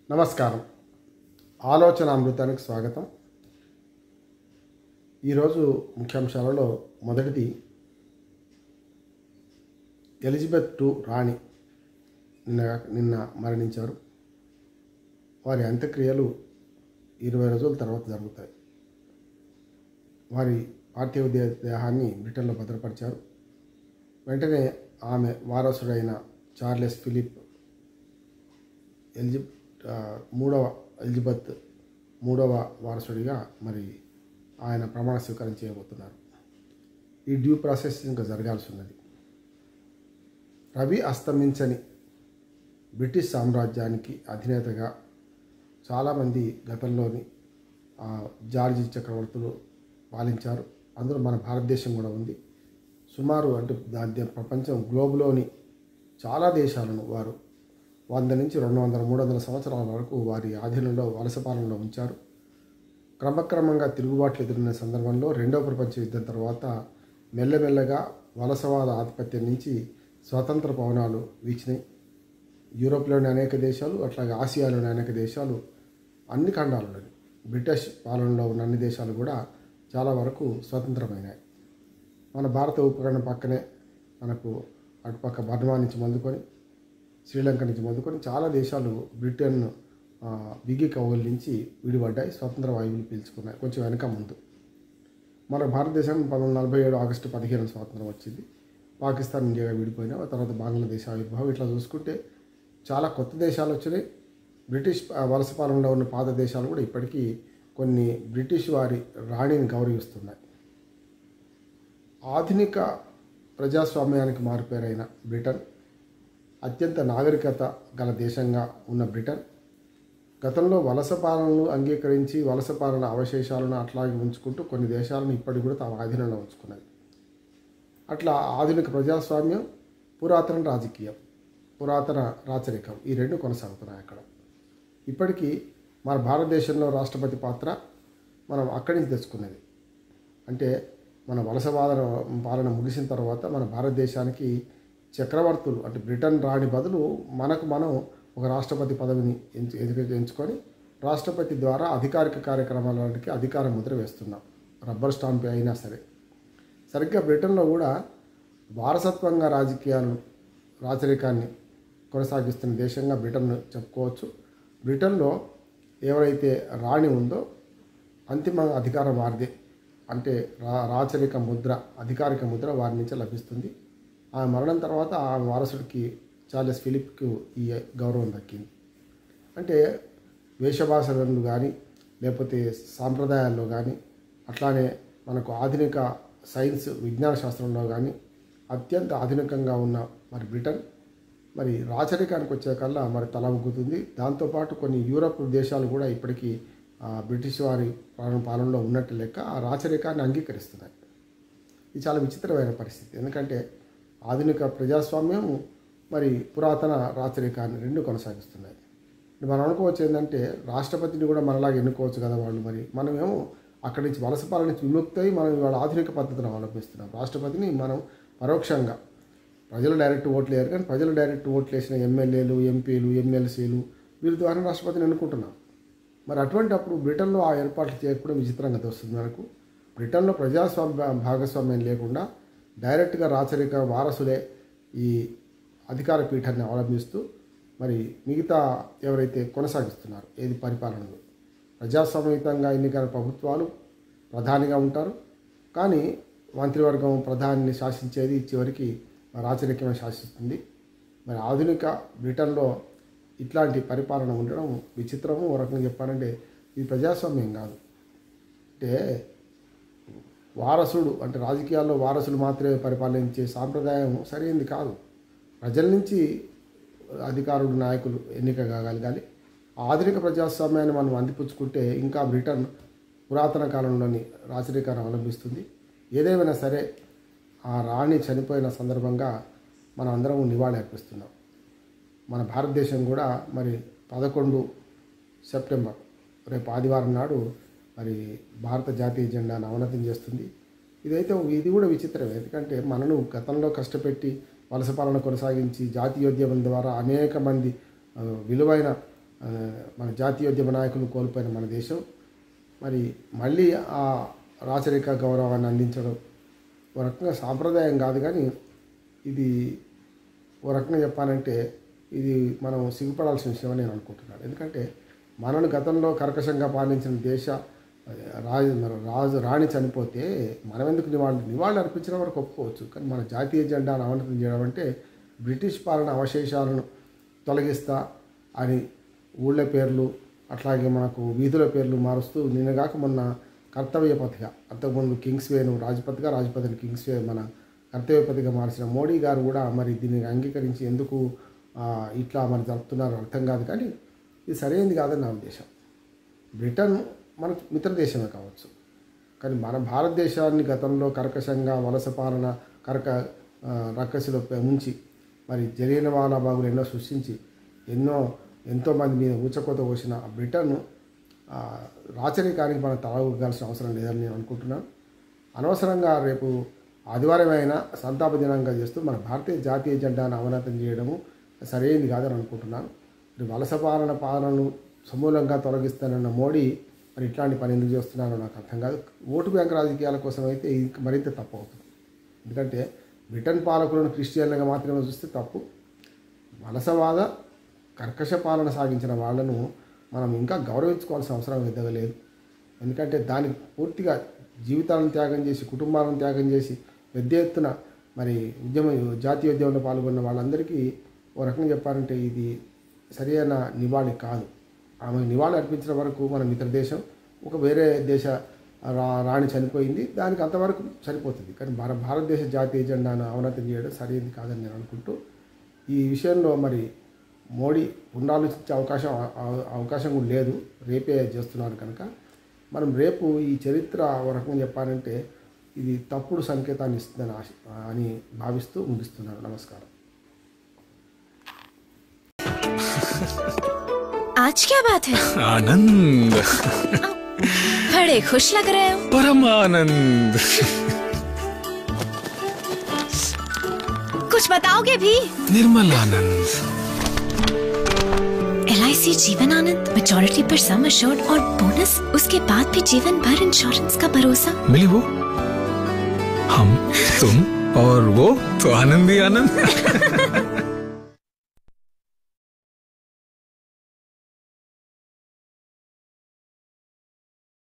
నమస్కారం ఆలోచన అమృతానికి స్వాగతం ఈరోజు ముఖ్యాంశాలలో మొదటిది ఎలిజబెత్ టు రాణి నిన్న నిన్న మరణించారు వారి అంత్యక్రియలు ఇరవై రోజుల తర్వాత జరుగుతాయి వారి పార్థివ దే- దేహాన్ని బ్రిటన్లో భద్రపరిచారు వెంటనే ఆమె వారసుడైన చార్లెస్ ఫిలిప్ ఎలిజి ఆ, మూడవ ఎలిజబెత్ మూడవ వారసుడిగా మరి ఆయన ప్రమాణ స్వీకారం చేయబోతున్నారు ఈ డ్యూ ప్రాసెస్ ఇంకా జరగాల్సి ఉన్నది రవి అస్తమించని బ్రిటిష్ సామ్రాజ్యానికి అధినేతగా చాలామంది గతంలోని ఆ, జార్జి చక్రవర్తులు పాలించారు అందులో మన భారతదేశం కూడా ఉంది సుమారు అంటే దాని ప్రపంచం గ్లోబ్లోని చాలా దేశాలను వారు వంద నుంచి రెండు వందల మూడు వందల సంవత్సరాల వరకు వారి ఆధీనంలో వలస పాలనలో ఉంచారు క్రమక్రమంగా తిరుగుబాట్లు ఎదురైన సందర్భంలో రెండవ ప్రపంచ యుద్ధం తర్వాత మెల్లమెల్లగా వలసవాద ఆధిపత్యం నుంచి స్వతంత్ర పవనాలు వీచినాయి యూరోప్లోని అనేక దేశాలు అట్లాగే ఆసియాలోని అనేక దేశాలు అన్ని ఖండాలలోని బ్రిటిష్ పాలనలో ఉన్న అన్ని దేశాలు కూడా చాలా వరకు స్వతంత్రమైనాయి మన భారత ఉపఖండం పక్కనే మనకు అటుపక్క బర్మా నుంచి మొదలుకొని శ్రీలంక నుంచి మొదలుకొని చాలా దేశాలు బ్రిటన్ ఆ, బిగి కవుల నుంచి విడిపడ్డాయి స్వతంత్ర వాయువులు పీల్చుకున్నాయి కొంచెం వెనక ముందు మన భారతదేశం పంతొమ్మిది వందల నలభై ఏడు ఆగస్టు పదిహేను స్వాతంత్రం వచ్చింది పాకిస్తాన్ ఇండియాగా విడిపోయినా ఆ తర్వాత బంగ్లాదేశ్ ఆవిర్భావం ఇట్లా చూసుకుంటే చాలా కొత్త దేశాలు వచ్చినాయి బ్రిటిష్ ఆ, వలస పాలనలో ఉన్న పాత దేశాలు కూడా ఇప్పటికీ కొన్ని బ్రిటిష్ వారి రాణిని గౌరవిస్తున్నాయి ఆధునిక ప్రజాస్వామ్యానికి మారుపేరైన బ్రిటన్ అత్యంత నాగరికత గల దేశంగా ఉన్న బ్రిటన్ గతంలో వలస పాలనను అంగీకరించి వలస పాలన అవశేషాలను అట్లాగే ఉంచుకుంటూ కొన్ని దేశాలను ఇప్పటికి కూడా తమ ఆధీనంలో ఉంచుకున్నది అట్లా ఆధునిక ప్రజాస్వామ్యం పురాతన రాజకీయం పురాతన రాచరికం ఈ రెండు కొనసాగుతున్నాయి అక్కడ ఇప్పటికీ మన భారతదేశంలో రాష్ట్రపతి పాత్ర మనం అక్కడి నుంచి తెచ్చుకున్నది అంటే మన వలసవాదన పాలన ముగిసిన తర్వాత మన భారతదేశానికి చక్రవర్తులు అంటే బ్రిటన్ రాణి బదులు మనకు మనం ఒక రాష్ట్రపతి పదవిని ఎంచు ఎన్నిక- ఎంచుకొని రాష్ట్రపతి ద్వారా అధికారిక కార్యక్రమాలకి అధికార ముద్ర వేస్తున్నాం రబ్బర్ స్టాంప్ అయినా సరే సరిగ్గా బ్రిటన్లో కూడా వారసత్వంగా రాజకీయాలు రాచరికాన్ని కొనసాగిస్తున్న దేశంగా బ్రిటన్ చెప్పుకోవచ్చు బ్రిటన్లో ఎవరైతే రాణి ఉందో అంతిమ అధికారం వారిదే అంటే రా రాచరిక ముద్ర అధికారిక ముద్ర వారి నుంచే లభిస్తుంది ఆ మరణం తర్వాత ఆ వారసుడికి చార్లెస్ ఫిలిప్కు ఈ గౌరవం దక్కింది అంటే వేషభాషలు కానీ లేకపోతే సాంప్రదాయాల్లో కానీ అట్లానే మనకు ఆధునిక సైన్స్ విజ్ఞాన శాస్త్రంలో కానీ అత్యంత ఆధునికంగా ఉన్న మరి బ్రిటన్ మరి రాచరికానికి వచ్చేకల్లా మరి తల ఊగుతుంది దాంతోపాటు కొన్ని యూరప్ దేశాలు కూడా ఇప్పటికీ ఆ, బ్రిటిష్ వారి పాలన పాలనలో ఉన్నట్టు లెక్క ఆ రాచరికాన్ని అంగీకరిస్తున్నాయి ఇది చాలా విచిత్రమైన పరిస్థితి ఎందుకంటే ఆధునిక ప్రజాస్వామ్యం మరి పురాతన రాచరికాన్ని రెండు కొనసాగిస్తున్నాయి ఇప్పుడు మనం అనుకోవచ్చు ఏంటంటే రాష్ట్రపతిని కూడా మనలాగా ఎన్నుకోవచ్చు కదా వాళ్ళు మరి మనమేమో అక్కడి నుంచి వలస పాలన నుంచి విముక్తై మనం ఇవాళ ఆధునిక పద్ధతిని అవలంబిస్తున్నాం రాష్ట్రపతిని మనం పరోక్షంగా ప్రజలు డైరెక్ట్ ఓట్లు వేయరు కానీ ప్రజలు డైరెక్ట్ ఓట్లు వేసిన ఎమ్మెల్యేలు ఎంపీలు ఎమ్మెల్సీలు వీరి ద్వారా రాష్ట్రపతిని ఎన్నుకుంటున్నాం మరి అటువంటి అప్పుడు బ్రిటన్లో ఆ ఏర్పాట్లు చేయకపోవడం విచిత్రంగా తోస్తుంది మనకు బ్రిటన్లో ప్రజాస్వామ్య భాగస్వామ్యం లేకుండా డైరెక్ట్గా రాచరిక వారసులే ఈ అధికార పీఠాన్ని అవలంబిస్తూ మరి మిగతా ఎవరైతే కొనసాగిస్తున్నారు ఏది పరిపాలనలో ప్రజాస్వామ్యయుతంగా ఎన్నికైన ప్రభుత్వాలు ప్రధానిగా ఉంటారు కానీ మంత్రివర్గం ప్రధానిని శాసించేది చివరికి రాచరికమే శాసిస్తుంది మరి ఆధునిక బ్రిటన్లో ఇట్లాంటి పరిపాలన ఉండడం విచిత్రము ఓ రకంగా చెప్పాలంటే ఇది ప్రజాస్వామ్యం కాదు అంటే వారసుడు అంటే రాజకీయాల్లో వారసులు మాత్రమే పరిపాలించే సాంప్రదాయం సరైనది కాదు ప్రజల నుంచి అధికారులు నాయకులు ఎన్నిక కాగలగాలి ఆధునిక ప్రజాస్వామ్యాన్ని మనం అందిపుచ్చుకుంటే ఇంకా బ్రిటన్ పురాతన కాలంలోని రాచరికాన్ని అవలంబిస్తుంది ఏదేమైనా సరే ఆ రాణి చనిపోయిన సందర్భంగా మనం అందరం నివాళి అర్పిస్తున్నాం మన భారతదేశం కూడా మరి పదకొండు సెప్టెంబర్ రేపు ఆదివారం నాడు మరి భారత జాతీయ జెండాను అవనతం చేస్తుంది ఇదైతే ఇది కూడా విచిత్రమే ఎందుకంటే మనను గతంలో కష్టపెట్టి వలస పాలన కొనసాగించి జాతీయోద్యమం ద్వారా అనేక మంది ఆ, విలువైన ఆ, మన జాతీయోద్యమ నాయకులు కోల్పోయిన మన దేశం మరి మళ్ళీ ఆ రాచరిక గౌరవాన్ని అందించడం ఒక రకంగా సాంప్రదాయం కాదు కానీ ఇది ఓ రకంగా చెప్పాలంటే ఇది మనం సిగ్గుపడాల్సిన విషయం అని నేను అనుకుంటున్నాను ఎందుకంటే మనను గతంలో కర్కశంగా పాలించిన దేశ రాజు మన రాజు రాణి చనిపోతే మనం ఎందుకు నివాళులు నివాళులు అర్పించిన వరకు ఒప్పుకోవచ్చు కానీ మన జాతీయ జెండాను అవనతం చేయడం అంటే బ్రిటిష్ పాలన అవశేషాలను తొలగిస్తా అని ఊళ్ళ పేర్లు అట్లాగే మనకు వీధుల పేర్లు మారుస్తూ నిన్నగాక మొన్న కర్తవ్య పథిగా అంతకుముందు కింగ్స్ వేను రాజపథిగా రాజపథిని కింగ్స్ వే మన కర్తవ్య పథిగా మార్చిన మోడీ గారు కూడా మరి దీన్ని అంగీకరించి ఎందుకు ఆ, ఇట్లా మరి జరుపుతున్నారో అర్థం కాదు కానీ ఇది సరైనది కాదని నా ఉద్దేశం బ్రిటన్ మన మిత్ర దేశమే కావచ్చు కానీ మన భారతదేశాన్ని గతంలో కర్కశంగా వలస పాలన కరక ఆ, రక్కసిలో పె- ఉంచి మరి జరిగిన బాగులు ఎన్నో సృష్టించి ఎన్నో ఎంతోమంది మీద ఊచకోత పోసిన ఆ బ్రిటన్ ఆ, రాచరికానికి మనం తలగాల్సిన అవసరం లేదని నేను అనుకుంటున్నాను అనవసరంగా రేపు ఆదివారం అయినా సంతాప దినంగా చేస్తూ మన భారతీయ జాతీయ జెండాను అవనతం చేయడము సరైనది కాదని అనుకుంటున్నాను మరి వలస పాలన పాలనను సమూలంగా తొలగిస్తానన్న మోడీ మరి ఇట్లాంటి పని ఎందుకు చేస్తున్నారో నాకు అర్థం కాదు ఓటు బ్యాంక్ రాజకీయాల కోసం అయితే ఇది మరింత తప్పు అవుతుంది ఎందుకంటే బ్రిటన్ పాలకులను క్రిస్టియన్లుగా మాత్రమే చూస్తే తప్పు వలసవాద కర్కశ పాలన సాగించిన వాళ్ళను మనం ఇంకా గౌరవించుకోవాల్సిన అవసరం ఎదగలేదు ఎందుకంటే దానికి పూర్తిగా జీవితాలను త్యాగం చేసి కుటుంబాలను త్యాగం చేసి పెద్ద ఎత్తున మరి ఉద్యమ జాతీయ ఉద్యమంలో పాల్గొన్న వాళ్ళందరికీ ఓ రకంగా చెప్పాలంటే ఇది సరైన నివాళి కాదు ఆమె నివాళి అర్పించిన వరకు మన మిత్ర దేశం ఒక వేరే దేశ రా రాణి చనిపోయింది దానికి అంతవరకు సరిపోతుంది కానీ మన భారతదేశ జాతీయ జెండాను అవనతం చేయడం సరైనది కాదని నేను అనుకుంటూ ఈ విషయంలో మరి మోడీ పునరాలోచించే అవకాశం అవ- అవకాశం కూడా లేదు రేపే చేస్తున్నారు కనుక మనం రేపు ఈ చరిత్ర ఒక రకంగా చెప్పాలంటే ఇది తప్పుడు సంకేతాన్ని ఇస్తుందని ఆశ అని భావిస్తూ ముగిస్తున్నాను నమస్కారం आज क्या बात है आनंद बड़े खुश लग रहे हो परम आनंद कुछ बताओगे भी निर्मल आनंद एल जीवन आनंद मेजोरिटी पर सम अश्योर्ड और बोनस उसके बाद भी जीवन भर इंश्योरेंस का भरोसा मिली वो हम तुम और वो तो आनंद ही आनंद